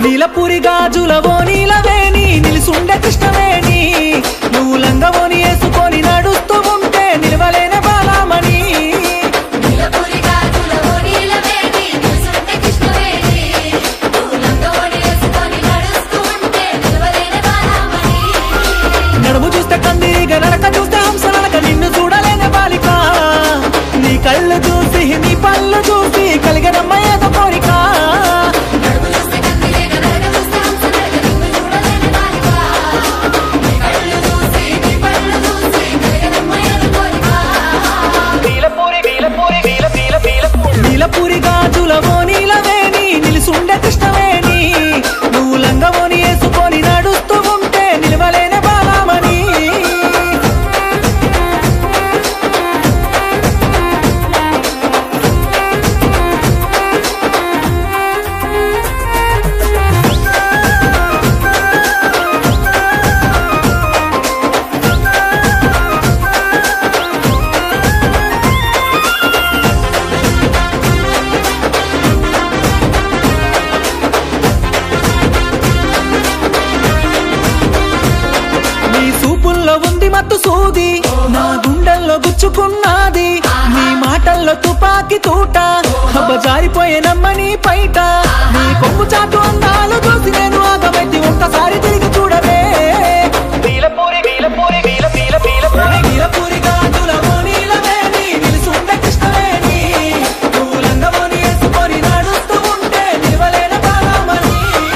నీలపురి గాజుల ఓ నీలవేణి నిలుసుండే కృష్ణవేణి నువ్వు లంగవోని వేసుకొని నడుస్తూ ఉంటే నిలవలేని బాలామణి నీలపురి గాజుల ఓణీల వేణి నిలుసుంటే కృష్ణవేణి నువ్వు లంగవోణి వేసుకొని నడుస్తూ ఉంటే నిలవలేని బాలామణి నడుము చూస్తే కందిరిగ నడక చూస్తే హంస నడక నిన్ను చూడలేని బాలిక నీ కళ్ళు చూసి నీ పళ్ళు చూసి కలిగినమ్మ ఏదో కోరిక నడుము చూస్తే కందిరీగ నడక చూస్తే హంస నడక నిన్ను చూడలేని బాలిక నీ కళ్ళు చూసి నీ పళ్ళు చూసి కలిగనమ్మ ఏదో కోరిక నీలపురి గాజుల ఓ నీలవేణి నిలుసుండే కృష్ణవేణి నువ్వు లంగవోని వేసుకొని నడుస్తూ ఉంటే నిలవలేని బాలామణి నీ సూపుల్లో ఉంది మత్తు సూది నా గుండెల్లో గుచ్చుకున్నది నీ మాటల్లో తుపాకి తూట హబ్బ జారిపోయే నమ్మని పైట నీ కొమ్ము చాటు అందాలు చూసి నేను ఆగబెట్టి ఒక్కసారి తిరిగి చూడవే నీలపూరి గాజుల ఓ నీలవేణి, నిలుసుండే కృష్ణవేణి. నువ్వు లంగవోని వేసుకొని నడుస్తూ ఉంటే నిలవలేని బాలామణి.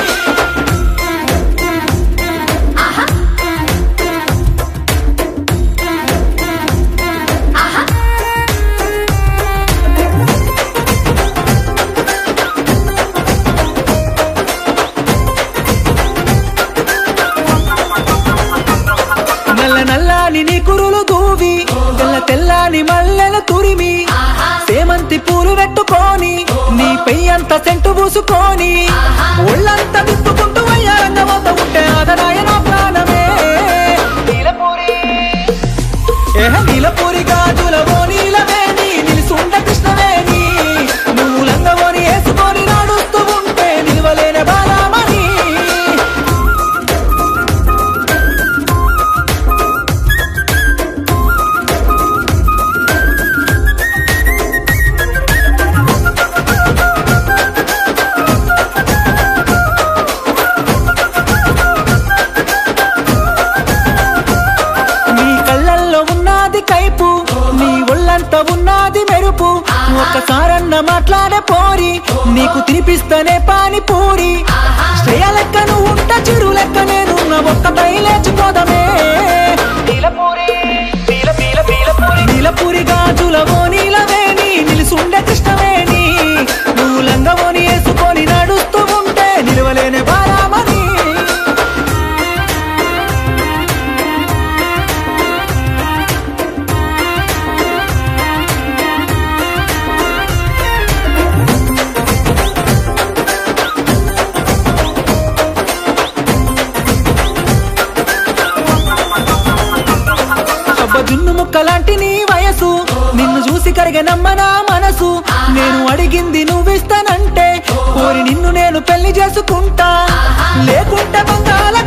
నల్ల నల్లాని నీ కురులు దూవి తెల్ల తెల్లాని మల్లెల తురిమి సేమంతి పూలు పెట్టుకొని నీ పెయ్యంత సెంటు పూసుకొని ఒళ్ళంతా తిప్పుకుంటూ అయ్యారంగ వద్ద ఉంటే ఆదరాయ నా ప్రాణమే ఏహ నీలపూరి గాజుల ఓ నీలవేణి నిలుసుండ కృష్ణవేణి నువ్వు లంగవోని వేసుకొని నడుస్తూ ఉంటే నిలవలేని బాలామణి నీ కళ్ళల్లో ఉన్నది కైపు నీ ఒళ్ళంతా ఉన్నది మెరుపు ఒక్కసారన్న మాట్లాడే పోరి నీకు తినిపిస్తేనే పాని పూరి శ్రేయ లెక్క నువ్వు ఉంట చిరు లెక్క నేనున్న ఒక్కటై లేచిపోదమే నీలపురి గాజుల ఓ నీలవేణి నిలుసుండే కృష్ణవేణి నువ్వు లంగవోని వేసుకొని నడుస్తూ ఉంటే నిలవలేని బారామని అబ్బ జున్ను ముక్కలాంటి నీ వయసు నిన్ను చూసి కరిగనమ్మ నా మనసు నేను అడిగింది నువ్విస్తానంటే కోరి నిన్ను నేను పెళ్లి చేసుకుంటా లేకుంటే బంగాళ